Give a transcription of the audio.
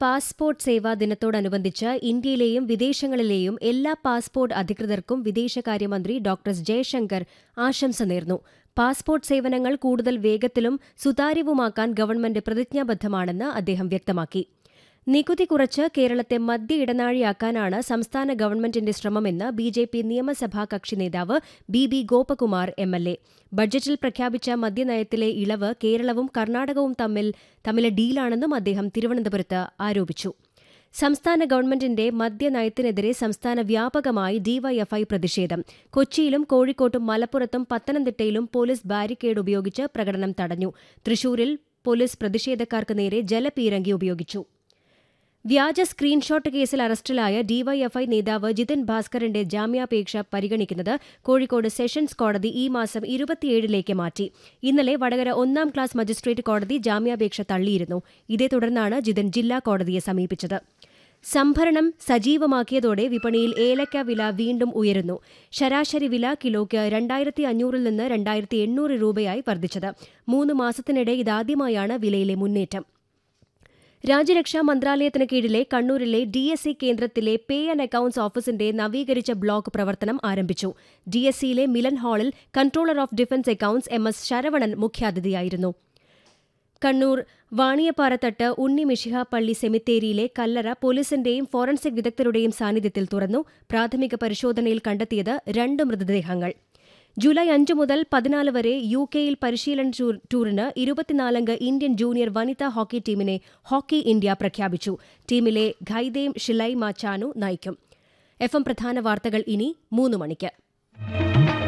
passport സേവാ ദിനത്തോടനുബന്ധിച്ച് ഇന്ത്യയിലെയും വിദേശങ്ങളിലെയും എല്ലാ പാസ്പോർട്ട് അധികൃതർക്കും വിദേശകാര്യമന്ത്രി ഡോക്ടർ ജയശങ്കർ ആശംസ നേർന്നു പാസ്പോർട്ട് സേവനങ്ങൾ കൂടുതൽ വേഗത്തിലും സുതാര്യവുമാക്കാൻ ഗവൺമെന്റ് പ്രതിജ്ഞാബദ്ധമാണെന്ന് അദ്ദേഹം വ്യക്തമാക്കി നികുതി കുറച്ച് കേരളത്തെ മദ്യ ഇടനാഴിയാക്കാനാണ് സംസ്ഥാന ഗവൺമെന്റിന്റെ ശ്രമമെന്ന് ബി ജെ പി നിയമസഭാ കക്ഷി നേതാവ് B B Gopakumar M L A ബഡ്ജറ്റിൽ പ്രഖ്യാപിച്ച മദ്യനയത്തിലെ ഇളവ് കേരളവും കർണാടകവും തമ്മിൽ തമ്മിലെ ഡീലാണെന്നും അദ്ദേഹം തിരുവനന്തപുരത്ത് ആരോപിച്ചു സംസ്ഥാന ഗവൺമെന്റിന്റെ മദ്യനയത്തിനെതിരെ സംസ്ഥാന വ്യാപകമായി ഡിവൈഎഫ്ഐ പ്രതിഷേധം കൊച്ചിയിലും കോഴിക്കോട്ടും മലപ്പുറത്തും പത്തനംതിട്ടയിലും പോലീസ് ബാരിക്കേഡ് ഉപയോഗിച്ച് പ്രകടനം തടഞ്ഞു തൃശൂരിൽ പോലീസ് പ്രതിഷേധക്കാർക്ക് നേരെ ജലപീരങ്കി ഉപയോഗിച്ചു വ്യാജ സ്ക്രീൻഷോട്ട് കേസിൽ അറസ്റ്റിലായ ഡിവൈഎഫ്ഐ നേതാവ് ജിതിൻ ഭാസ്കറിന്റെ ജാമ്യാപേക്ഷ പരിഗണിക്കുന്നത് കോഴിക്കോട് സെഷൻസ് കോടതി ഈ മാസം ഇരുപത്തിയേഴിലേക്ക് മാറ്റി ഇന്നലെ വടകര ഒന്നാം ക്ലാസ് മജിസ്ട്രേറ്റ് കോടതി ജാമ്യാപേക്ഷ തള്ളിയിരുന്നു ഇതേ തുടർന്നാണ് ജിതിൻ ജില്ലാ കോടതിയെ സമീപിച്ചത് സംഭരണം സജീവമാക്കിയതോടെ വിപണിയിൽ ഏലക്ക വില വീണ്ടും ഉയരുന്നു ശരാശരി വില കിലോയ്ക്ക് രണ്ടായിരത്തി അഞ്ഞൂറിൽ നിന്ന് രണ്ടായിരത്തി എണ്ണൂറ് രൂപയായി വർദ്ധിച്ചത് മൂന്ന് മാസത്തിനിടെ ഇതാദ്യമായാണ് വിലയിലെ മുന്നേറ്റം രാജ്യരക്ഷാ മന്ത്രാലയത്തിന് കീഴിലെ കണ്ണൂരിലെ ഡി എസ് സി കേന്ദ്രത്തിലെ പേ ആൻഡ് അക്കൌണ്ട്സ് ഓഫീസിന്റെ നവീകരിച്ച ബ്ലോക്ക് പ്രവർത്തനം ആരംഭിച്ചു ഡി എസ് സിയിലെ മിലൻ ഹാളിൽ controller of defence accounts M S Saravanan മുഖ്യാതിഥിയായിരുന്നു കണ്ണൂർ വാണിയപ്പാറത്തട്ട് ഉണ്ണി മിഷിഹ പള്ളി സെമിത്തേരിയിലെ കല്ലറ പോലീസിന്റെയും ഫോറൻസിക് വിദഗ്ധരുടെയും സാന്നിധ്യത്തിൽ തുറന്നു പ്രാഥമിക പരിശോധനയിൽ കണ്ടെത്തിയത് രണ്ട് മൃതദേഹങ്ങൾ ജൂലൈ അഞ്ച് മുതൽ പതിനാല് വരെ യു കെയിൽ പരിശീലന ടൂറിന് ഇരുപത്തിനാലംഗ ഇന്ത്യൻ ജൂനിയർ വനിതാ ഹോക്കി ടീമിനെ ഹോക്കി ഇന്ത്യ പ്രഖ്യാപിച്ചു ടീമിലെ ഖൈദേം ഷിലൈ മാച്ചാനു നയിക്കും എഫ് എം പ്രധാന വാർത്തകൾ ഇനി മൂന്ന് മണിക്ക്